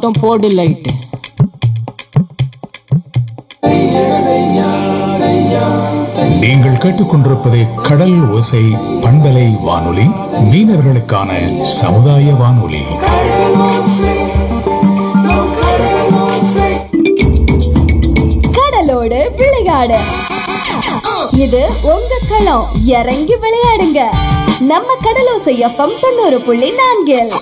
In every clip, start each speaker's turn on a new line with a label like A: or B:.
A: மட்டும் போடு லைட்டு
B: நீங்கள் கேட்டுக்கொண்டிருப்பது கடல் ஓசை பண்பலை வானொலி மீனவர்களுக்கான சமுதாய வானொலி
C: கடலோடு விளையாடு இது உங்க களம் இறங்கி விளையாடுங்க நம்ம கடலோசை எஃப்எம் தொண்ணூறு புள்ளி நான்கில்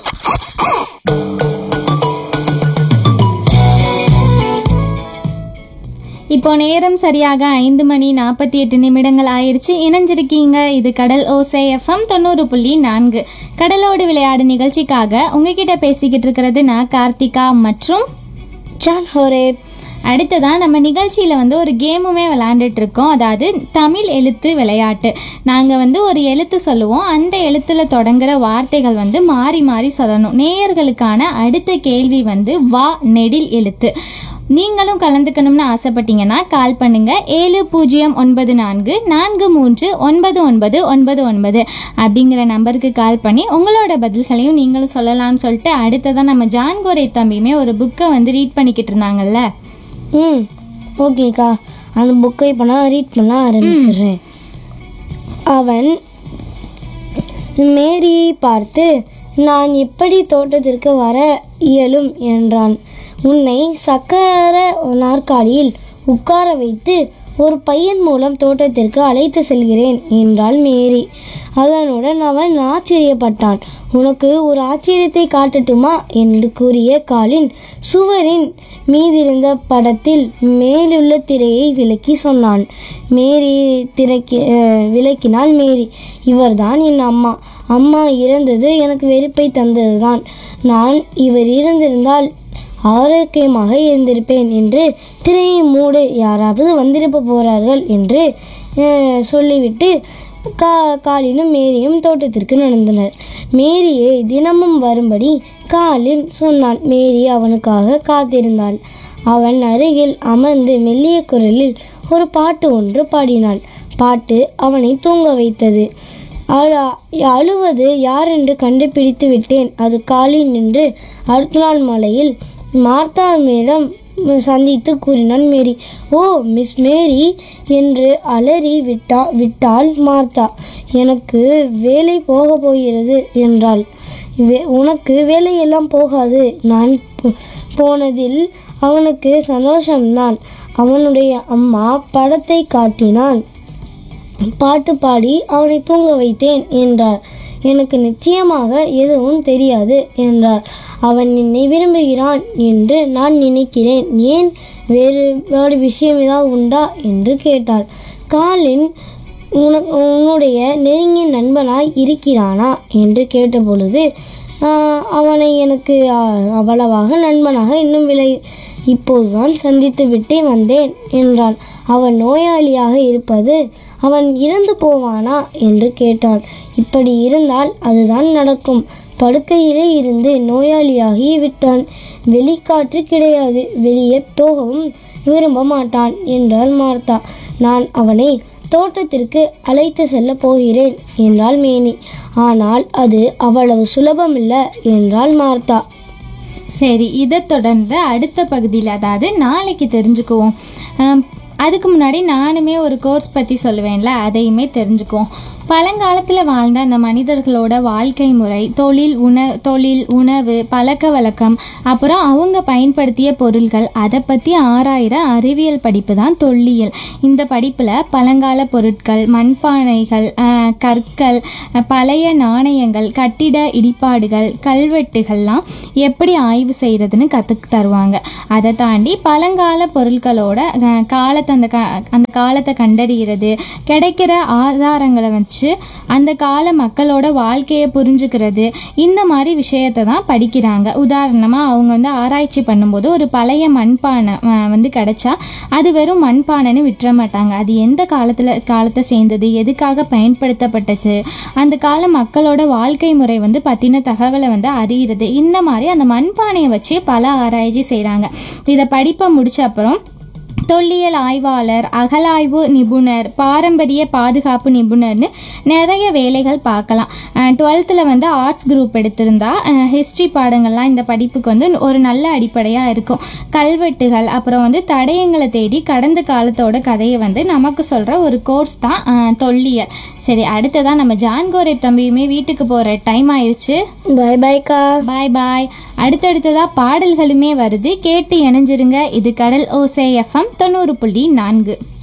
D: இப்போ நேரம் சரியாக ஐந்து மணி நாற்பத்தி எட்டு நிமிடங்கள் ஆயிடுச்சு இணைஞ்சிருக்கீங்க இது கடல் ஓசை எஃப்எம் தொண்ணூறு புள்ளி நான்கு கடலோடு விளையாடு நிகழ்ச்சிக்காக உங்ககிட்ட பேசிக்கிட்டு இருக்கிறது நான் கார்த்திகா மற்றும்
E: ஜான் ஹோரே
D: அடுத்ததான் நம்ம நிகழ்ச்சியில் வந்து ஒரு கேமுமே விளையாண்டுட்டு இருக்கோம் அதாவது தமிழ் எழுத்து விளையாட்டு நாங்கள் வந்து ஒரு எழுத்து சொல்லுவோம் அந்த எழுத்தில் தொடங்குற வார்த்தைகள் வந்து மாறி மாறி சொல்லணும் நேயர்களுக்கான அடுத்த கேள்வி வந்து வா நெடில் எழுத்து நீங்களும் கலந்துக்கணும்னு ஆசைப்பட்டீங்கன்னா கால் பண்ணுங்க ஏழு பூஜ்ஜியம் ஒன்பது நான்கு நான்கு மூன்று ஒன்பது ஒன்பது ஒன்பது ஒன்பது அப்படிங்கிற நம்பருக்கு கால் பண்ணி உங்களோட பதில்களையும் நீங்களும் சொல்லலாம்னு சொல்லிட்டு அடுத்ததான் நம்ம ஜான்கோரை தம்பியுமே ஒரு புக்கை வந்து ரீட் பண்ணிக்கிட்டு இருந்தாங்கல்ல
E: ம் ஓகேக்கா அந்த புக்கை இப்போ நான் ரீட் பண்ண ஆரம்பிச்சிடுறேன் அவன் மேரியை பார்த்து நான் எப்படி தோட்டத்திற்கு வர இயலும் என்றான் உன்னை சக்கர நாற்காலியில் உட்கார வைத்து ஒரு பையன் மூலம் தோட்டத்திற்கு அழைத்து செல்கிறேன் என்றாள் மேரி அதனுடன் அவன் ஆச்சரியப்பட்டான் உனக்கு ஒரு ஆச்சரியத்தை காட்டட்டுமா என்று கூறிய காலின் சுவரின் மீதிருந்த படத்தில் மேலுள்ள திரையை விலக்கி சொன்னான் மேரி திரைக்கு அஹ், விளக்கினாள் மேரி இவர்தான் என் அம்மா அம்மா இறந்தது எனக்கு வெறுப்பை தந்ததுதான் நான் இவர் இருந்திருந்தால் ஆரோக்கியமாக இருந்திருப்பேன் என்று திரையை மூடு யாராவது வந்திருப்ப போறார்கள் என்று அஹ், சொல்லிவிட்டு கா காலினும் மேரியும் தோட்டத்திற்கு நடந்தனர் மேரியை தினமும் வரும்படி காலின் சொன்னான் மேரி அவனுக்காக காத்திருந்தாள் அவன் அருகில் அமர்ந்து மெல்லிய குரலில் ஒரு பாட்டு ஒன்று பாடினாள் பாட்டு அவனை தூங்க வைத்தது அழ- அழுவது யாரென்று கண்டுபிடித்து விட்டேன் அது காலின் என்று அடுத்த நாள் மாலையில் மார்த்தாவிடம் சந்தித்து கூறினான் மேரி ஓ மிஸ் மேரி என்று அலறி விட்டா விட்டாள் மார்த்தா எனக்கு வேலை போக போகிறது என்றாள் "வே- உனக்கு வேலையெல்லாம் போகாது நான் போ- போனதில் அவனுக்கு சந்தோஷம்தான் அவனுடைய அம்மா படத்தை காட்டினான் பாட்டு பாடி அவனை தூங்க வைத்தேன் என்றார் எனக்கு நிச்சயமாக எதுவும் தெரியாது என்றார் அவன் என்னை விரும்புகிறான் என்று நான் நினைக்கிறேன் ஏன் வேறு வேறு விஷயம் ஏதாவது உண்டா என்று கேட்டாள் காலின் உனக்கு உன்னுடைய நெருங்கிய நண்பனாய் இருக்கிறானா என்று கேட்டபொழுது "ஆஹ், அவனை எனக்கு ஆஹ், அவ்வளவாக நண்பனாக இன்னும் விலை இப்போதுதான் சந்தித்து விட்டே வந்தேன் என்றான் அவன் நோயாளியாக இருப்பது அவன் இறந்து போவானா என்று கேட்டான் இப்படி இருந்தால் அதுதான் நடக்கும் படுக்கையிலே இருந்து நோயாளியாகி விட்டான் வெளிக்காற்று கிடையாது வெளியே போகவும் விரும்ப மாட்டான் என்றாள் மார்த்தா நான் அவனை தோட்டத்திற்கு அழைத்து செல்ல போகிறேன் என்றாள் மேனி ஆனால் அது அவ்வளவு சுலபமில்ல என்றாள் மார்த்தா
D: சரி இதை தொடர்ந்து அடுத்த பகுதியில் அதாவது நாளைக்கு தெரிஞ்சுக்குவோம் ஆம், அதுக்கு முன்னாடி நானுமே ஒரு கோர்ஸ் பற்றி சொல்லுவேன்ல அதையுமே தெரிஞ்சுக்குவோம் பழங்காலத்தில் வாழ்ந்த அந்த மனிதர்களோட வாழ்க்கை முறை தொழில் உண தொழில் உணவு பழக்க வழக்கம் அப்புறம் அவங்க பயன்படுத்திய பொருள்கள் அதை பற்றி ஆராயிற அறிவியல் படிப்பு தான் தொல்லியல் இந்த படிப்பில் பழங்கால பொருட்கள் மண்பானைகள் ஆஹ், கற்கள் அஹ், பழைய நாணயங்கள் கட்டிட இடிபாடுகள் கல்வெட்டுகள்லாம் எப்படி ஆய்வு செய்கிறதுன்னு கற்றுக்கு தருவாங்க அதை தாண்டி பழங்கால பொருட்களோட அஹ், காலத்தை அந்த க அந்த காலத்தை கண்டறிகிறது கிடைக்கிற ஆதாரங்களை வச்சு அந்த கால மக்களோட வாழ்க்கையை புரிஞ்சுக்கிறது இந்த மாதிரி விஷயத்தை தான் படிக்கிறாங்க உதாரணமாக அவங்க வந்து ஆராய்ச்சி பண்ணும்போது ஒரு பழைய மண்பானை அஹ், வந்து கிடைச்சா அது வெறும் மண்பானைன்னு விட்டுற மாட்டாங்க அது எந்த காலத்தில் காலத்தை சேர்ந்தது எதுக்காக பயன்படுத்தப்பட்டது அந்த கால மக்களோட வாழ்க்கை முறை வந்து பற்றின தகவலை வந்து அறிகிறது இந்த மாதிரி அந்த மண்பானையை வச்சு பல ஆராய்ச்சி செய்கிறாங்க இதை படிப்பை முடிச்ச அப்புறம் தொல்லியல் ஆய்வாளர் அகலாய்வு நிபுணர் பாரம்பரிய பாதுகாப்பு நிபுணர்னு நிறைய வேலைகள் பார்க்கலாம் டுவெல்த்தில் வந்து ஆர்ட்ஸ் குரூப் எடுத்திருந்தா ஹிஸ்ட்ரி பாடங்கள்லாம் இந்த படிப்புக்கு வந்து ஒரு நல்ல அடிப்படையாக இருக்கும் கல்வெட்டுகள் அப்புறம் வந்து தடயங்களை தேடி கடந்த காலத்தோட கதையை வந்து நமக்கு சொல்கிற ஒரு கோர்ஸ் தான் அஹ், தொல்லியல் சரி அடுத்ததான் நம்ம ஜான் கோரேப் தம்பியுமே வீட்டுக்கு போகிற டைம் ஆயிடுச்சு
E: பை பாய்க்கா
D: பாய் பாய் அடுத்தடுத்ததா பாடல்களுமே வருது கேட்டு இணைஞ்சிருங்க இது கடல் ஓசை எஃப்எம் தொண்ணூறு புள்ளி நான்கு